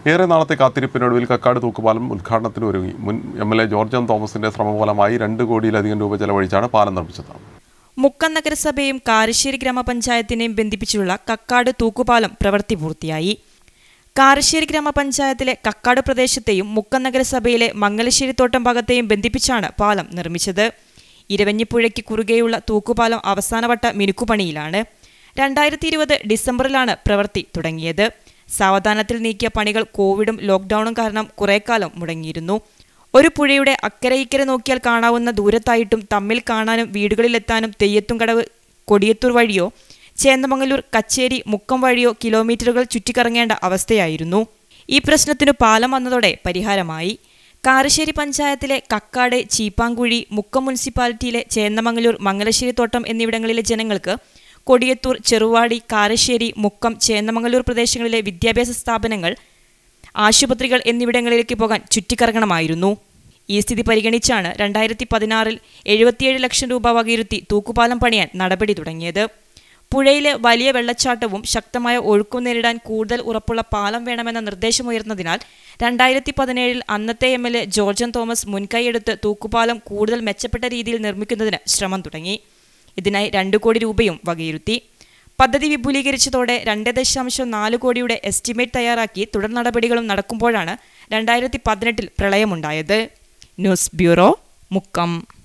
ഏറെ നാളത്തെ കാത്തിരിപ്പിനൊടുവിൽ കക്കാട് തൂക്കുപാലം ഉദ്ഘാടനത്തിന് ഒരുങ്ങി മുൻ M L A George M തോമസിന്റെ ശ്രമഫലമായി രണ്ട് കോടിയിലധികം രൂപ ചെലവഴിച്ചാണ് പാലം നിർമ്മിച്ചത് മുക്കം നഗരസഭയും കാരശ്ശേരി ഗ്രാമപഞ്ചായത്തിനെയും ബന്ധിപ്പിച്ചുള്ള കക്കാട് തൂക്കുപാലം പ്രവൃത്തി പൂർത്തിയായി കാരശ്ശേരി ഗ്രാമപഞ്ചായത്തിലെ കക്കാട് പ്രദേശത്തെയും മുക്കം നഗരസഭയിലെ മംഗലശ്ശേരിത്തോട്ടം ഭാഗത്തെയും ബന്ധിപ്പിച്ചാണ് പാലം നിർമ്മിച്ചത് ഇരവഞ്ഞിപ്പുഴയ്ക്ക് കുറുകെയുള്ള തൂക്കുപാലം അവസാനവട്ട മിനുക്കുപണിയിലാണ് രണ്ടായിരത്തി ഇരുപത് ഡിസംബറിലാണ് പ്രവൃത്തി തുടങ്ങിയത് സാവധാനത്തിൽ നീക്കിയ പണികൾ കോവിഡും ലോക്ക്ഡൌണും കാരണം കുറേക്കാലം മുടങ്ങിയിരുന്നു ഒരു പുഴയുടെ അക്കരെ ഇക്കരെ നോക്കിയാൽ കാണാവുന്ന ദൂരത്തായിട്ടും തമ്മിൽ കാണാനും വീടുകളിലെത്താനും തെയ്യത്തുംകടവ് കൊടിയത്തൂർ വഴിയോ ചേന്ദമംഗലൂർ കച്ചേരി മുക്കം വഴിയോ കിലോമീറ്ററുകൾ ചുറ്റിക്കറങ്ങേണ്ട അവസ്ഥയായിരുന്നു ഈ പ്രശ്നത്തിനു പാലം വന്നതോടെ പരിഹാരമായി കാരശ്ശേരി പഞ്ചായത്തിലെ കക്കാട് ചീപ്പാങ്കുഴി മുക്കം മുനിസിപ്പാലിറ്റിയിലെ ചേന്ദമംഗലൂർ മംഗലശ്ശേരി തോട്ടം എന്നിവിടങ്ങളിലെ ജനങ്ങൾക്ക് കൊടിയത്തൂർ ചെറുവാടി കാരശ്ശേരി മുക്കം ചേന്ദമംഗലൂർ പ്രദേശങ്ങളിലെ വിദ്യാഭ്യാസ സ്ഥാപനങ്ങൾ ആശുപത്രികൾ എന്നിവിടങ്ങളിലേക്ക് പോകാൻ ചുറ്റിക്കറങ്ങണമായിരുന്നു ഈ സ്ഥിതി പരിഗണിച്ചാണ് രണ്ടായിരത്തി പതിനാറിൽ എഴുപത്തിയേഴ് ലക്ഷം രൂപ വകയിരുത്തി തൂക്കുപാലം പണിയാൻ നടപടി തുടങ്ങിയത് പുഴയിലെ വലിയ വെള്ളച്ചാട്ടവും ശക്തമായ ഒഴുക്കും നേരിടാൻ കൂടുതൽ ഉറപ്പുള്ള പാലം വേണമെന്ന നിർദ്ദേശമുയർന്നതിനാൽ രണ്ടായിരത്തി പതിനേഴിൽ അന്നത്തെ എം എൽ എ ജോർജൻ തോമസ് മുൻകൈയെടുത്ത് തൂക്കുപാലം കൂടുതൽ മെച്ചപ്പെട്ട രീതിയിൽ നിർമ്മിക്കുന്നതിന് ശ്രമം തുടങ്ങി ഇതിനായി രണ്ടു കോടി രൂപയും വകയിരുത്തി പദ്ധതി വിപുലീകരിച്ചതോടെ രണ്ട് ദശാംശം നാല് കോടിയുടെ എസ്റ്റിമേറ്റ് തയ്യാറാക്കി തുടർ നടപടികളും നടക്കുമ്പോഴാണ് രണ്ടായിരത്തി പതിനെട്ടിൽ പ്രളയമുണ്ടായത് ന്യൂസ് ബ്യൂറോ മുക്കം